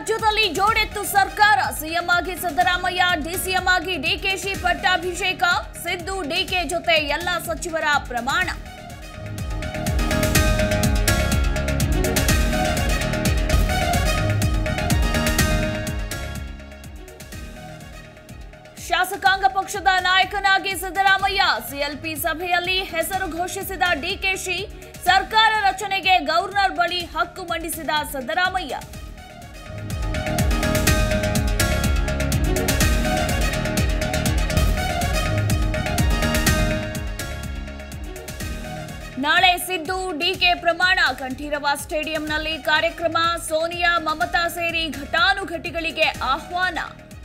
ರಾಜ್ಯದಲ್ಲಿ ಜೋಡೆತ್ತು ಸರ್ಕಾರ ಸಿಎಂ ಆಗಿ ಸಿದ್ದರಾಮಯ್ಯ ಡಿಸಿಎಂ ಆಗಿ ಡಿಕೆಶಿ ಪಟ್ಟಾಭಿಷೇಕ ಸಿದ್ದು ಡಿಕೆ ಜೊತೆ ಎಲ್ಲ ಸಚಿವರ ಪ್ರಮಾಣ ಶಾಸಕಾಂಗ ಪಕ್ಷದ ನಾಯಕನಾಗಿ ಸಿದ್ದರಾಮಯ್ಯ ಸಿಎಲ್ಪಿ ಸಭೆಯಲ್ಲಿ ಹೆಸರು ಘೋಷಿಸಿದ ಡಿಕೆಶಿ ಸರ್ಕಾರ ರಚನೆಗೆ ಗವರ್ನರ್ ಬಳಿ ಹಕ್ಕು ಮಂಡಿಸಿದ ಸಿದ್ದರಾಮಯ್ಯ ನಾಳೆ ಸಿದ್ದು ಡಿಕೆ ಪ್ರಮಾಣ ಕಂಠೀರವ ಸ್ಟೇಡಿಯಂನಲ್ಲಿ ಕಾರ್ಯಕ್ರಮ ಸೋನಿಯಾ ಮಮತಾ ಸೇರಿ ಘಟಾನುಘಟಿಗಳಿಗೆ ಆಹ್ವಾನ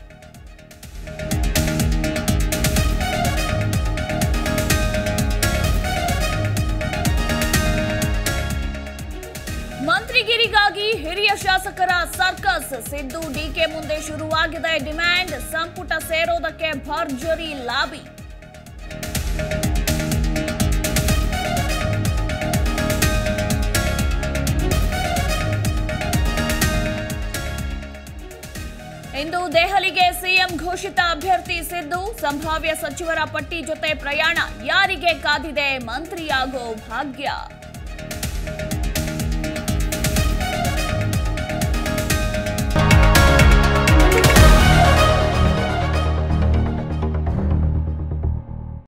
ಮಂತ್ರಿಗಿರಿಗಾಗಿ ಹಿರಿಯ ಶಾಸಕರ ಸರ್ಕಸ್ ಸಿದ್ದು ಡಿಕೆ ಮುಂದೆ ಶುರುವಾಗಿದೆ ಡಿಮ್ಯಾಂಡ್ ಸಂಪುಟ ಸೇರೋದಕ್ಕೆ ಭರ್ಜರಿ ಲಾಬಿ ಇಂದು ದೆಹಲಿಗೆ ಸಿಎಂ ಘೋಷಿತ ಅಭ್ಯರ್ಥಿ ಸಿದ್ದು ಸಂಭಾವ್ಯ ಸಚಿವರ ಪಟ್ಟಿ ಜೊತೆ ಪ್ರಯಾಣ ಯಾರಿಗೆ ಕಾದಿದೆ ಮಂತ್ರಿಯಾಗೋ ಭಾಗ್ಯ